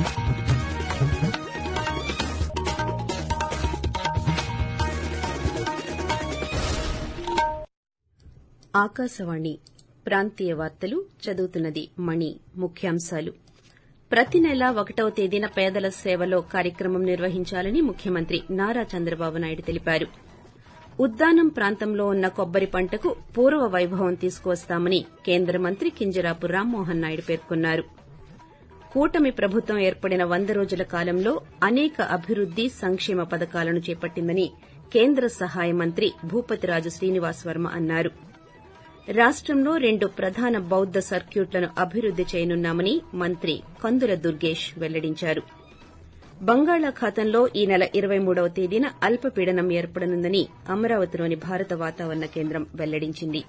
ఆకాశవాణి ప్రాంతీయ వార్తలు చదువుతున్నది మణి ముఖ్యాంశాలు ప్రతి నెలా ఒకటవ తేదీన పేదల సేవలో కార్యక్రమం నిర్వహించాలని ముఖ్యమంత్రి నారా చంద్రబాబు నాయుడు తెలిపారు ఉద్దానం ప్రాంతంలో ఉన్న కొబ్బరి పంటకు పూర్వ వైభవం తీసుకువస్తామని కేంద్ర మంత్రి కింజరాపు రామ్మోహన్ నాయుడు పేర్కొన్నారు కూటమి ప్రభుత్వం ఏర్పడిన వంద రోజుల కాలంలో అనేక అభివృద్ది సంక్షేమ పథకాలను చేపట్టిందని కేంద్ర సహాయ మంత్రి భూపతిరాజు శ్రీనివాస్ వర్మ అన్నారు రాష్టంలో రెండు ప్రధాన బౌద్ద సర్క్యూట్లను అభివృద్ది చేయనున్నామని మంత్రి కందుల దుర్గేష్ వెల్లడించారు బంగాళాఖాతంలో ఈ నెల ఇరవై మూడవ తేదీన అల్పపీడనం ఏర్పడనుందని అమరావతిలోని భారత వాతావరణ కేంద్రం వెల్లడించింది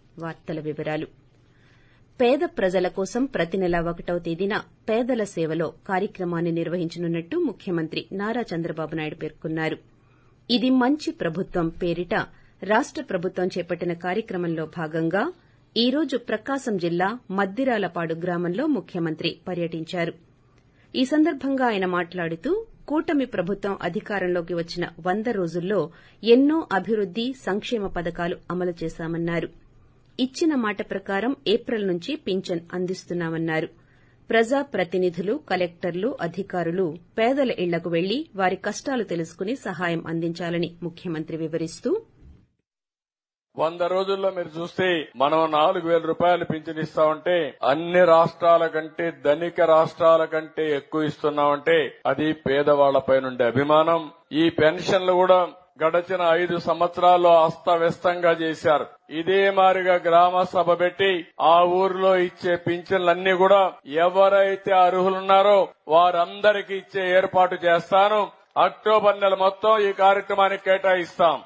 పేద ప్రజల కోసం ప్రతి నెలా ఒకటవ తేదీన పేదల సేవలో కార్యక్రమాన్ని నిర్వహించనున్నట్టు ముఖ్యమంత్రి నారా చంద్రబాబు నాయుడు పేర్కొన్నారు ఇది మంచి ప్రభుత్వం పేరిట రాష్ట ప్రభుత్వం చేపట్టిన కార్యక్రమంలో భాగంగా ఈ రోజు ప్రకాశం జిల్లా మద్దిరాలపాడు గ్రామంలో ముఖ్యమంత్రి పర్యటించారు ఈ సందర్భంగా ఆయన మాట్లాడుతూ కూటమి ప్రభుత్వం అధికారంలోకి వచ్చిన వంద రోజుల్లో ఎన్నో అభివృద్ది సంక్షేమ పథకాలు అమలు చేశామన్నారు ఇచ్చిన మాట ప్రకారం ఏప్రిల్ నుంచి పింఛన్ అందిస్తున్నామన్నారు ప్రజా ప్రతినిధులు కలెక్టర్లు అధికారులు పేదల ఇళ్లకు వెళ్లి వారి కష్టాలు తెలుసుకుని సహాయం అందించాలని ముఖ్యమంత్రి వివరిస్తూ వంద రోజుల్లో మీరు చూస్తే మనం నాలుగు వేల రూపాయలు పింఛన్ ఇస్తామంటే అన్ని రాష్ట్రాల కంటే ధనిక రాష్ట్రాల కంటే ఎక్కువ ఇస్తున్నామంటే అది పేదవాళ్లపై నుండే అభిమానం ఈ పెన్షన్లు కూడా గడచిన ఐదు సంవత్సరాల్లో అస్తవ్యస్తంగా చేశారు ఇదే మారిగా గ్రామ సభ పెట్టి ఆ ఊర్లో ఇచ్చే పింఛన్లన్నీ కూడా ఎవరైతే అర్హులున్నారో వారందరికీ ఇచ్చే ఏర్పాటు చేస్తాను అక్టోబర్ నెల మొత్తం ఈ కార్యక్రమానికి కేటాయిస్తాం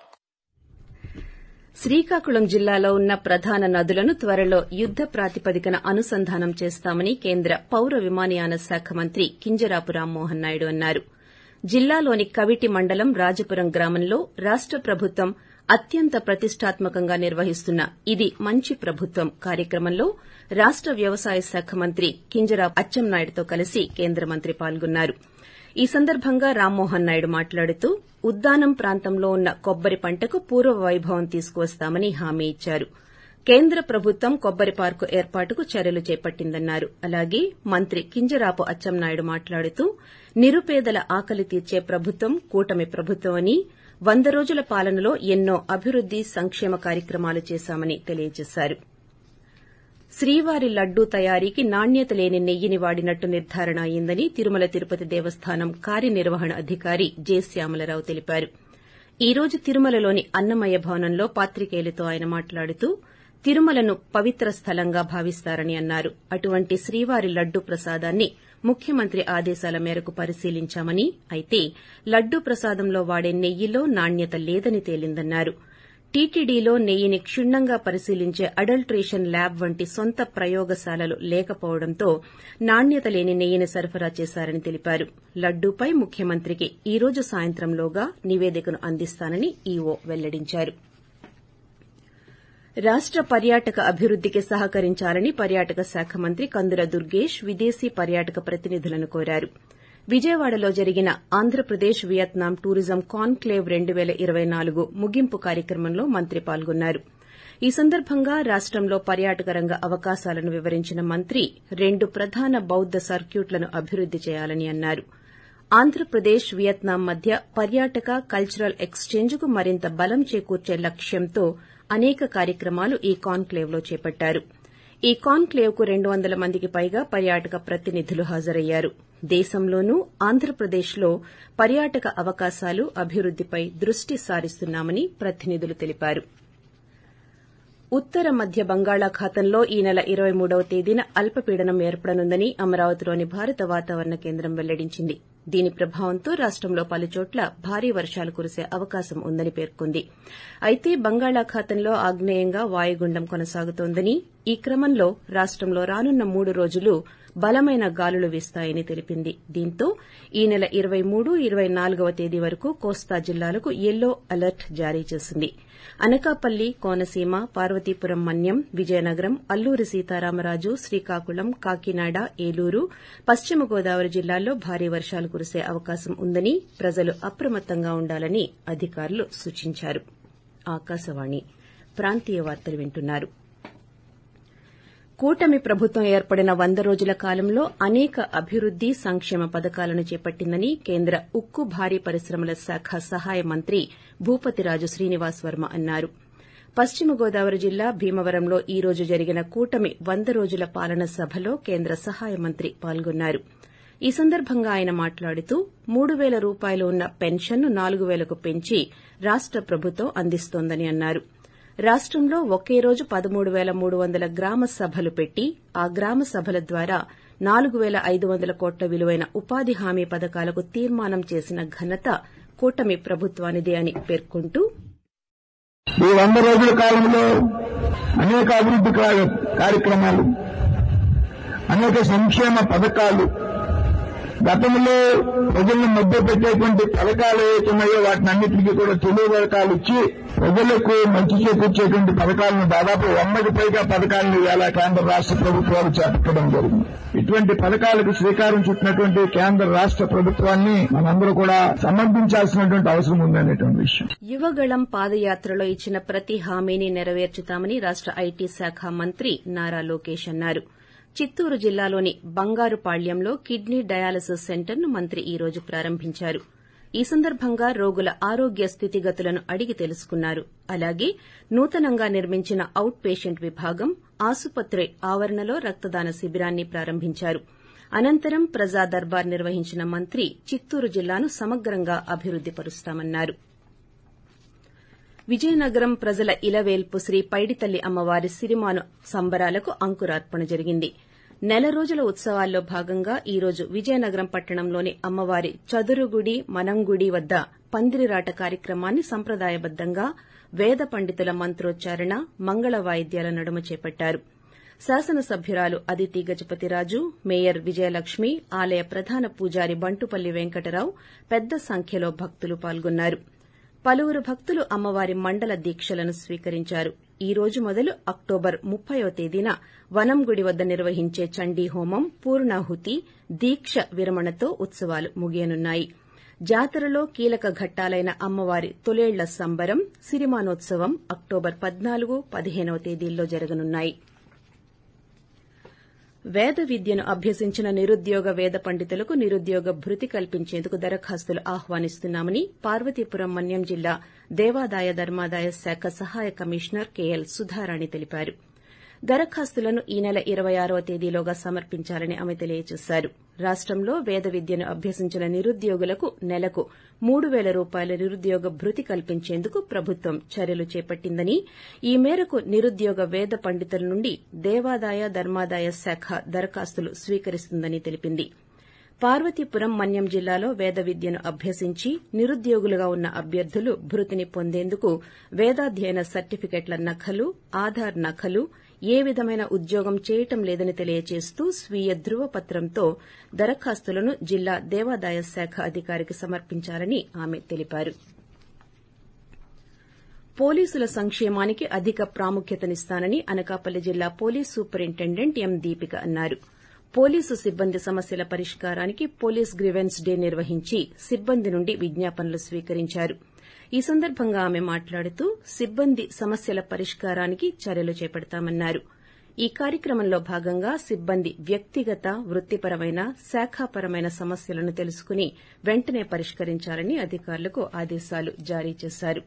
శ్రీకాకుళం జిల్లాలో ఉన్న ప్రధాన నదులను త్వరలో యుద్ద ప్రాతిపదికన అనుసంధానం చేస్తామని కేంద్ర పౌర విమానయాన శాఖ మంత్రి కింజరాపు రామ్మోహన్ నాయుడు అన్నారు జిల్లాలోని కవిటి మండలం రాజపురం గ్రామంలో రాష్ట ప్రభుత్వం అత్యంత ప్రతిష్టాత్మకంగా నిర్వహిస్తున్న ఇది మంచి ప్రభుత్వం కార్యక్రమంలో రాష్ట వ్యవసాయ శాఖ మంత్రి కింజరాపు అచ్చెన్నాయుడుతో కలిసి కేంద్ర మంత్రి పాల్గొన్నారు ఈ సందర్భంగా రామ్మోహన్ నాయుడు మాట్లాడుతూ ఉద్దానం ప్రాంతంలో ఉన్న కొబ్బరి పంటకు పూర్వ వైభవం తీసుకువస్తామని హామీ ఇచ్చారు కేంద్ర ప్రభుత్వం కొబ్బరి పార్కు ఏర్పాటుకు చర్యలు చేపట్టిందన్నారు అలాగే మంత్రి కింజరాపు అచ్చెన్నాయుడు మాట్లాడుతూ నిరుపేదల ఆకలి తీర్చే ప్రభుత్వం కూటమి ప్రభుత్వమని వంద రోజుల పాలనలో ఎన్నో అభివృద్ది సంక్షేమ కార్యక్రమాలు చేశామని తెలియజేశారు శ్రీవారి లడ్డూ తయారీకి నాణ్యత లేని నెయ్యిని వాడినట్టు నిర్ధారణ అయిందని తిరుమల తిరుపతి దేవస్థానం కార్యనిర్వహణ అధికారి జె శ్యామలరావు తెలిపారు ఈ రోజు తిరుమలలోని అన్నమయ్య భవనంలో పాత్రికేయులతో ఆయన మాట్లాడుతూ తిరుమలను పవిత్ర స్థలంగా భావిస్తారని అన్నారు అటువంటి శ్రీవారి లడ్డూ ప్రసాదాన్ని ముఖ్యమంత్రి ఆదేశాల మేరకు పరిశీలించామని అయితే లడ్డూ ప్రసాదంలో వాడే నెయ్యిలో నాణ్యత లేదని తేలిందన్నారు టీటీడీలో నెయ్యిని క్షుణ్ణంగా పరిశీలించే అడల్టేషన్ ల్యాబ్ వంటి సొంత ప్రయోగశాలలు లేకపోవడంతో నాణ్యత లేని నెయ్యిని సరఫరా చేశారని తెలిపారు లడ్డూపై ముఖ్యమంత్రికి ఈ రోజు సాయంత్రంలోగా నివేదికను అందిస్తానని ఈవో వెల్లడించారు రాష్ట పర్యాటక అభివృద్దికి సహకరించాలని పర్యాటక శాఖ మంత్రి కందుల దుర్గేష్ విదేశీ పర్యాటక ప్రతినిధులను కోరారు విజయవాడలో జరిగిన ఆంధ్రప్రదేశ్ వియత్నాం టూరిజం కాన్క్లేవ్ రెండు పేల ఇరవై నాలుగు ముగింపు కార్యక్రమంలో మంత్రి పాల్గొన్నారు ఈ సందర్భంగా రాష్టంలో పర్యాటక రంగ అవకాశాలను వివరించిన మంత్రి రెండు ప్రధాన బౌద్ద సర్క్యూట్లను అభివృద్ది చేయాలని అన్నారు ఆంధ్రప్రదేశ్ వియత్నాం మధ్య పర్యాటక కల్చరల్ ఎక్స్చేంజ్కు మరింత బలం చేకూర్చే లక్ష్యంతో అనేక కార్యక్రమాలు ఈ కాన్క్లేవ్లో చేపట్టారు ఈ కాన్క్లేవ్కు రెండు వందల మందికి పైగా పర్యాటక ప్రతినిధులు హాజరయ్యారు దేశంలోనూ ఆంధ్రప్రదేశ్లో పర్యాటక అవకాశాలు అభివృద్దిపై దృష్టి సారిస్తున్నామని ప్రతినిధులు తెలిపారు ఉత్తర మధ్య బంగాళాఖాతంలో ఈ నెల ఇరవై మూడవ తేదీన అల్పపీడనం ఏర్పడనుందని అమరావతిలోని భారత వాతావరణ కేంద్రం వెల్లడించింది దీని ప్రభావంతో రాష్టంలో పలుచోట్ల భారీ వర్షాలు కురిసే అవకాశం ఉందని పేర్కొంది అయితే బంగాళాఖాతంలో ఆగ్నేయంగా వాయుగుండం కొనసాగుతోందని ఈ క్రమంలో రాష్టంలో రానున్న మూడు రోజులు బలమైన గాలులు వీస్తాయని తెలిపింది దీంతో ఈ నెల ఇరవై మూడు ఇరవై నాలుగవ తేదీ వరకు కోస్తా జిల్లాలకు యెల్లో అలర్ట్ జారీ చేసింది అనకాపల్లి కోనసీమ పార్వతీపురం మన్యం విజయనగరం అల్లూరి సీతారామరాజు శ్రీకాకుళం కాకినాడ ఏలూరు పశ్చిమ గోదావరి జిల్లాల్లో భారీ వర్షాలు కురిసే అవకాశం ఉందని ప్రజలు అప్రమత్తంగా ఉండాలని అధికారులు సూచించారు ఆకాశవాణి ప్రాంతీయ వార్తలు వింటున్నారు కూటమి ప్రభుత్వం ఏర్పడిన వంద రోజుల కాలంలో అనేక అభివృద్ది సంక్షేమ పథకాలను చేపట్టిందని కేంద్ర ఉక్కు భారీ పరిశ్రమల శాఖ సహాయ మంత్రి భూపతిరాజు శ్రీనివాస్ వర్మ అన్నారు పశ్చిమ గోదావరి జిల్లా భీమవరంలో ఈ రోజు జరిగిన కూటమి వంద రోజుల పాలన సభలో కేంద్ర సహాయ మంత్రి పాల్గొన్నారు ఈ సందర్భంగా ఆయన మాట్లాడుతూ మూడు పేల రూపాయలు ఉన్న పెన్షన్ను నాలుగు పేలకు పెంచి రాష్ట ప్రభుత్వం అందిస్తోందని అన్నారు రాష్టంలో ఒకే రోజు పదమూడు పేల మూడు వందల గ్రామ సభలు పెట్టి ఆ గ్రామ సభల ద్వారా నాలుగు పేల ఐదు వందల కోట్ల విలువైన ఉపాధి హామీ పథకాలకు తీర్మానం చేసిన ఘనత కూటమి ప్రభుత్వానిదే అని పేర్కొంటూ ఈ వంద రోజుల కాలంలో అనేక అభివృద్ది కార్యక్రమాలు అనేక సంక్షేమ పథకాలు గతంలో ప్రజలను మధ్య పెట్టేటువంటి పథకాలు ఏవైతున్నాయో వాటిని అన్నింటికీ కూడా తెలుగు పథకాలు ఇచ్చి ప్రజలకు మంచి చేకూర్చేటువంటి పథకాలను దాదాపు వందకు పైగా పథకాలను ఇవాళ కేంద్ర రాష్ట ప్రభుత్వాలు చేపట్టడం జరిగింది ఇటువంటి పథకాలకు శ్రీకారం చుట్టినటువంటి కేంద్ర రాష్ట ప్రభుత్వాన్ని మనందరూ కూడా సమర్థించాల్సినటువంటి అవసరం ఉందనేటువంటి విషయం యువగళం పాదయాత్రలో ఇచ్చిన ప్రతి హామీని నెరవేర్చుతామని రాష్ట ఐటీ శాఖ మంత్రి నారా లోకేష్ అన్నారు చిత్తూరు జిల్లాలోని బంగారుపాళ్యంలో కిడ్నీ డయాలసిస్ సెంటర్ను మంత్రి ఈ రోజు ప్రారంభించారు ఈ సందర్భంగా రోగుల ఆరోగ్య స్థితిగతులను అడిగి తెలుసుకున్నారు అలాగే నూతనంగా నిర్మించిన అవుట్ పేషెంట్ విభాగం ఆసుపత్రి ఆవరణలో రక్తదాన శిబిరాన్ని ప్రారంభించారు అనంతరం ప్రజా దర్బార్ నిర్వహించిన మంత్రి చిత్తూరు జిల్లాను సమగ్రంగా అభివృద్ది పరుస్తామన్నారు విజయనగరం ప్రజల ఇలవేల్పు శ్రీ పైడితల్లి అమ్మవారి సిరిమాను సంబరాలకు అంకురార్పణ జరిగింది నెల రోజుల ఉత్సవాల్లో భాగంగా ఈ రోజు విజయనగరం పట్టణంలోని అమ్మవారి చదురుగుడి మనంగుడి వద్ద పందిరిరాట కార్యక్రమాన్ని సంప్రదాయబద్దంగా వేద పండితుల మంత్రోచ్చారణ మంగళ వాయిద్యాల నడుమ చేపట్టారు శాసనసభ్యురాలు అదితి గజపతిరాజు మేయర్ విజయలక్ష్మి ఆలయ ప్రధాన పూజారి బంటుపల్లి వెంకటరావు పెద్ద సంఖ్యలో భక్తులు పాల్గొన్నారు పలువురు భక్తులు అమ్మవారి మండల దీక్షలను స్వీకరించారు ఈ రోజు మొదలు అక్టోబర్ ముప్పైవ తేదీన వనంగుడి వద్ద నిర్వహించే చండీ హోమం పూర్ణాహుతి దీక్ష విరమణతో ఉత్సవాలు ముగియనున్నాయి జాతరలో కీలక ఘట్టాలైన అమ్మవారి తొలేళ్ల సంబరం సిరిమానోత్సవం అక్టోబర్ పద్నాలుగు పదిహేనవ తేదీల్లో జరగనున్నాయి వేద విద్యను అభ్యసించిన నిరుద్యోగ వేద పండితులకు నిరుద్యోగ భృతి కల్పించేందుకు దరఖాస్తులు ఆహ్వానిస్తున్నామని పార్వతీపురం మన్యం జిల్లా దేవాదాయ ధర్మాదాయ శాఖ సహాయ కమిషనర్ కెఎల్ సుధారాణి తెలిపారు దరఖాస్తులను ఈ నెల ఇరవై ఆరవ తేదీలోగా సమర్పించాలని ఆమె తెలియజేశారు రాష్టంలో వేద విద్యను అభ్యసించిన నిరుద్యోగులకు నెలకు మూడు పేల రూపాయల నిరుద్యోగ భృతి కల్పించేందుకు ప్రభుత్వం చర్యలు చేపట్టిందని ఈ మేరకు నిరుద్యోగ వేద పండితుల నుండి దేవాదాయ ధర్మాదాయ శాఖ దరఖాస్తులు స్వీకరిస్తుందని తెలిపింది పార్వతీపురం మన్యం జిల్లాలో వేద విద్యను అభ్యసించి నిరుద్యోగులుగా ఉన్న అభ్యర్థులు భృతిని పొందేందుకు వేదాధ్యయన సర్టిఫికెట్ల నకలు ఆధార్ నకలు ఏ విధమైన ఉద్యోగం చేయటం లేదని తెలియజేస్తూ స్వీయ ధృవపత్రంతో దరఖాస్తులను జిల్లా దేవాదాయ శాఖ అధికారికి సమర్పించాలని ఆమె తెలిపారు పోలీసుల సంక్షేమానికి అధిక ప్రాముఖ్యతనిస్తానని అనకాపల్లి జిల్లా పోలీస్ సూపరింటెండెంట్ ఎం దీపిక అన్నారు పోలీసు సిబ్బంది సమస్యల పరిష్కారానికి పోలీస్ గ్రివెన్స్ డే నిర్వహించి సిబ్బంది నుండి విజ్ఞాపనలు స్వీకరించారు ఈ సందర్భంగా ఆమె మాట్లాడుతూ సిబ్బంది సమస్యల పరిష్కారానికి చర్యలు చేపడతామన్నారు ఈ కార్యక్రమంలో భాగంగా సిబ్బంది వ్యక్తిగత వృత్తిపరమైన శాఖాపరమైన సమస్యలను తెలుసుకుని వెంటనే పరిష్కరించాలని అధికారులకు ఆదేశాలు జారీ చేశారు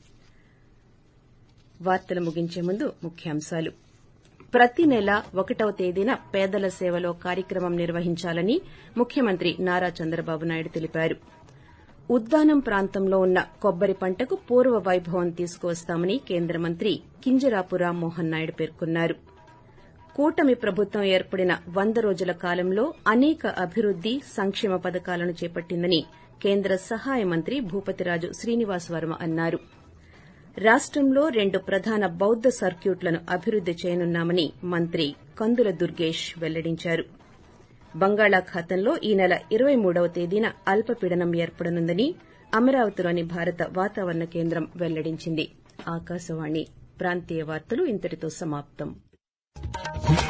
వార్తలు ముగించే ముందు ముఖ్యాంశాలు ప్రతి నెల ఒకటవ తేదీన పేదల సేవలో కార్యక్రమం నిర్వహించాలని ముఖ్యమంత్రి నారా చంద్రబాబు నాయుడు తెలిపారు ఉద్దానం ప్రాంతంలో ఉన్న కొబ్బరి పంటకు పూర్వ వైభవం తీసుకువస్తామని కేంద్ర మంత్రి కింజరాపు రామ్మోహన్ నాయుడు పేర్కొన్నారు కూటమి ప్రభుత్వం ఏర్పడిన వంద రోజుల కాలంలో అనేక అభివృద్ది సంక్షేమ పథకాలను చేపట్టిందని కేంద్ర సహాయ మంత్రి భూపతిరాజు శ్రీనివాస్ వర్మ అన్నారు రాష్టంలో రెండు ప్రధాన బౌద్ద సర్క్యూట్లను అభివృద్ది చేయనున్నామని మంత్రి కందుల దుర్గేష్ వెల్లడించారు బంగాళాఖాతంలో ఈ నెల ఇరవై మూడవ తేదీన అల్పపీడనం ఏర్పడనుందని అమరావతిలోని భారత వాతావరణ కేంద్రం వెల్లడించింది ఆకాశవాణి ప్రాంతీయ వార్తలు ఇంతటితో సమాప్తం